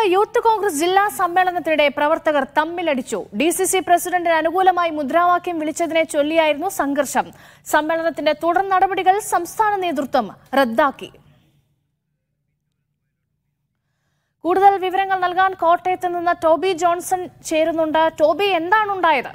youth Congress ജില്ലാ സമ്മേളനത്തിനിടെ പ്രവർത്തകർ തമ്മിലടിച്ചു D C C പ്രസിഡന്റിന് അനുകൂലമായി മുദ്രാവാക്യം വിളിച്ചതിനെ ചൊല്ലിയായിരുന്നു സംഘർഷം സമ്മേളനത്തിന്റെ തുടർ നടപടികൾ സംസ്ഥാന നേതൃത്വം റദ്ദാക്കി കൂടുതൽ വിവരങ്ങൾ നൽകാൻ കോട്ടയത്ത് നിന്ന് ടോബി ജോൺസൺ ചേരുന്നുണ്ട് ടോബി എന്താണ് ഉണ്ടായത്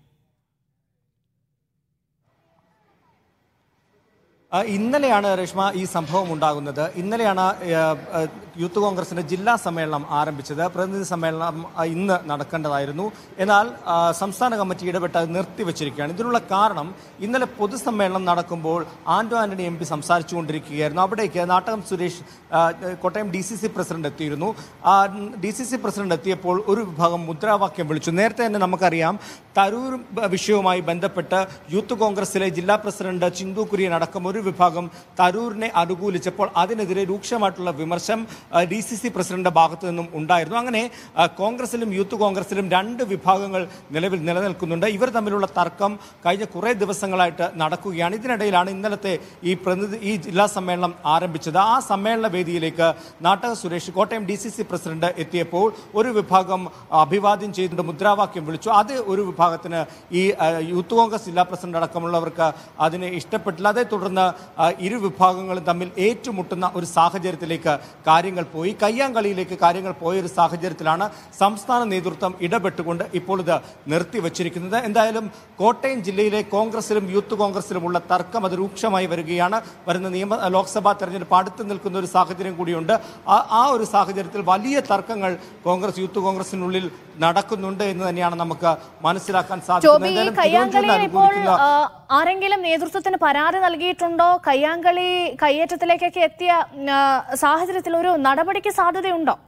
ആ, ഇന്നലെയാണ് രേഷ്മ ഈ സംഭവം ഉണ്ടാകുന്നത് ഇന്നലെയാണ് ആ, ആ, യൂത്ത് കോൺഗ്രസിന്റെ ജില്ലാ സമ്മേളനം ആരംഭിച്ചത് പ്രതിനിധി സമ്മേളനം ആ, ഇന്ന് നടക്കേണ്ടതായിരുന്നു എന്നാൽ ആ, സംസ്ഥാന കമ്മിറ്റി ഇടപെട്ട് അത് നിർത്തിവെച്ചിരിക്കുകയാണ് ഇതിനുള്ള കാരണം ഇന്നലെ പൊതുസമ്മേളനം നടക്കുമ്പോൾ ആന്റോ ആന്റണി എം പി സംസാരിച്ചുകൊണ്ടിരിക്കുകയായിരുന്നു അവിടേക്ക് നാട്ടകം സുരേഷ് ആ, Kottayam D C C president എത്തിയിരുന്നു ആ ഡി സി സി പ്രസിഡന്റ് എത്തിയപ്പോൾ ഒരു വിഭാഗം മുദ്രാവാക്യം വിളിച്ചു നേരത്തെ തന്നെ നമുക്കറിയാം തരൂർ വിഷയവുമായി ബന്ധപ്പെട്ട് യൂത്ത് കോൺഗ്രസിലെ ജില്ലാ പ്രസിഡന്റ് ചിന്തു കുര്യൻ അടക്കം ഒരു വിഭാഗം തരൂരിനെ അനുകൂലിച്ചപ്പോൾ അതിനെതിരെ രൂക്ഷമായിട്ടുള്ള വിമർശം ഡി സി സി പ്രസിഡന്റിന്റെ ഭാഗത്തു നിന്നും ഉണ്ടായിരുന്നു അങ്ങനെ ആ, കോൺഗ്രസിലും യൂത്ത് കോൺഗ്രസിലും രണ്ട് വിഭാഗങ്ങൾ നിലവിൽ നിലനിൽക്കുന്നുണ്ട് ഇവർ തമ്മിലുള്ള തർക്കം കഴിഞ്ഞ കുറേ ദിവസങ്ങളായിട്ട് നടക്കുകയാണ് ഇതിനിടയിലാണ് ഇന്നലത്തെ ഈ പ്രതിനിധി ഈ ജില്ലാ സമ്മേളനം ആരംഭിച്ചത് ആ സമ്മേളന വേദിയിലേക്ക് Nattakom Suresh Kottayam D C C president എത്തിയപ്പോൾ ഒരു വിഭാഗം അഭിവാദ്യം ചെയ്തുകൊണ്ട് മുദ്രാവാക്യം വിളിച്ചു അത് ഒരു വിഭാഗത്തിന് ഈ ആ, യൂത്ത് കോൺഗ്രസ് ജില്ലാ പ്രസിഡന്റ് അടക്കമുള്ളവർക്ക് അതിനെ ഇഷ്ടപ്പെട്ടില്ല അതേ തുടർന്ന് ആ, ഇരു വിഭാഗങ്ങളും തമ്മിൽ ഏറ്റുമുട്ടുന്ന ഒരു സാഹചര്യത്തിലേക്ക് കാര്യങ്ങൾ പോയി കയ്യാങ്കളിയിലേക്ക് കാര്യങ്ങൾ പോയ ഒരു സാഹചര്യത്തിലാണ് സംസ്ഥാന നേതൃത്വം ഇടപെട്ടുകൊണ്ട് ഇപ്പോൾ ഇത് നിർത്തിവച്ചിരിക്കുന്നത് എന്തായാലും കോട്ടയം ജില്ലയിലെ കോൺഗ്രസിലും യൂത്ത് കോൺഗ്രസിലുമുള്ള തർക്കം അത് രൂക്ഷമായി വരികയാണ് വരുന്ന നിയമ ലോക്സഭാ തെരഞ്ഞെടുപ്പ് അടുത്ത് നിൽക്കുന്ന ഒരു സാഹചര്യം കൂടിയുണ്ട് ആ ആ ഒരു സാഹചര്യത്തിൽ വലിയ തർക്കങ്ങൾ കോൺഗ്രസ് യൂത്ത് കോൺഗ്രസിനുള്ളിൽ നടക്കുന്നുണ്ട് എന്ന് തന്നെയാണ് നമുക്ക് മനസ്സിലാക്കാൻ സാധിക്കുന്നത് ടോബി ഈ എന്തായാലും കയ്യാങ്കളിയിൽ തിരുവനന്തപുരത്ത് ഇപ്പോൾ അനുകൂലിക്കുന്ന ആ, ആരെങ്കിലും നേതൃത്വത്തിന് പരാതി നൽകിയിട്ടുണ്ടോ കയ്യാങ്കളി കയ്യേറ്റത്തിലേക്കൊക്കെ എത്തിയ ഉം, ആ, സാഹചര്യത്തിൽ ഒരു നടപടിക്ക് സാധ്യതയുണ്ടോ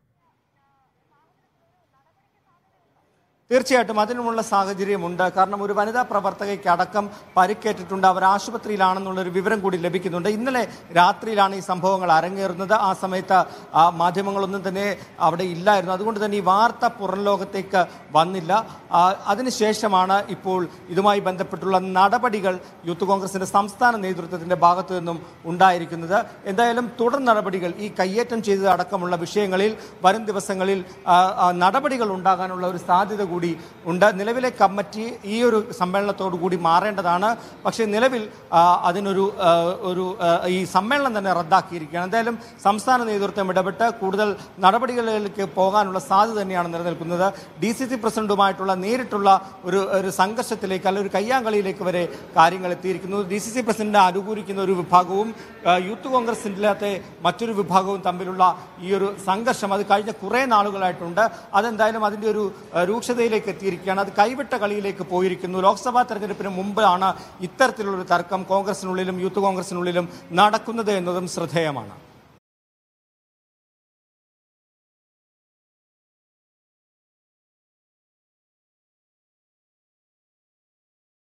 തീർച്ചയായിട്ടും അതിനുമുള്ള സാഹചര്യമുണ്ട് കാരണം ഒരു വനിതാ പ്രവർത്തകയ്ക്ക് അടക്കം പരിക്കേറ്റിട്ടുണ്ട് അവർ ആശുപത്രിയിലാണെന്നുള്ളൊരു വിവരം കൂടി ലഭിക്കുന്നുണ്ട് ഇന്നലെ രാത്രിയിലാണ് ഈ സംഭവങ്ങൾ അരങ്ങേറുന്നത് ആ സമയത്ത് ആ മാധ്യമങ്ങളൊന്നും തന്നെ അവിടെ ഇല്ലായിരുന്നു അതുകൊണ്ട് തന്നെ ഈ വാർത്ത പുറം ലോകത്തേക്ക് വന്നില്ല ആ, അതിനുശേഷമാണ് ഇപ്പോൾ ഇതുമായി ബന്ധപ്പെട്ടുള്ള നടപടികൾ യൂത്ത് കോൺഗ്രസിന്റെ സംസ്ഥാന നേതൃത്വത്തിന്റെ ഭാഗത്തു നിന്നും ഉണ്ടായിരിക്കുന്നത് എന്തായാലും തുടർ നടപടികൾ ഈ കയ്യേറ്റം ചെയ്തത് അടക്കമുള്ള വിഷയങ്ങളിൽ വരും ദിവസങ്ങളിൽ ആ, ആ, നടപടികൾ ഉണ്ടാകാനുള്ള ഒരു സാധ്യത കൂടി ഉണ്ട് നിലവിലെ കമ്മിറ്റി ഈ ഒരു സമ്മേളനത്തോടു കൂടി മാറേണ്ടതാണ് പക്ഷേ നിലവിൽ ആ, അതിനൊരു ആ, ഒരു ആ, ഈ സമ്മേളനം തന്നെ റദ്ദാക്കിയിരിക്കുകയാണ് എന്തായാലും സംസ്ഥാന നേതൃത്വം ഇടപെട്ട് കൂടുതൽ നടപടികളിലേക്ക് പോകാനുള്ള സാധ്യത തന്നെയാണ് നിലനിൽക്കുന്നത് ഡി സി സി പ്രസിഡന്റുമായിട്ടുള്ള നേരിട്ടുള്ള ഒരു ഒരു സംഘർഷത്തിലേക്ക് അല്ലെങ്കിൽ ഒരു കയ്യാങ്കളിയിലേക്ക് വരെ കാര്യങ്ങൾ എത്തിയിരിക്കുന്നു ഡി സി സി പ്രസിഡന്റിനെ അനുകൂലിക്കുന്ന ഒരു വിഭാഗവും ആ, യൂത്ത് കോൺഗ്രസിൻ്റെ മറ്റൊരു വിഭാഗവും തമ്മിലുള്ള ഈ ഒരു സംഘർഷം അത് കഴിഞ്ഞ കുറേ നാളുകളായിട്ടുണ്ട് അതെന്തായാലും അതിൻ്റെ ഒരു ആ, രൂക്ഷതയിലേക്ക് എത്തിയിരിക്കുകയാണ് അത് കൈവിട്ട കളിയിലേക്ക് പോയിരിക്കുന്നു ലോക്സഭാ തെരഞ്ഞെടുപ്പിന് മുമ്പാണ് ഇത്തരത്തിലുള്ളൊരു തർക്കം കോൺഗ്രസിനുള്ളിലും യൂത്ത് കോൺഗ്രസിനുള്ളിലും നടക്കുന്നത് എന്നതും ശ്രദ്ധേയമാണ്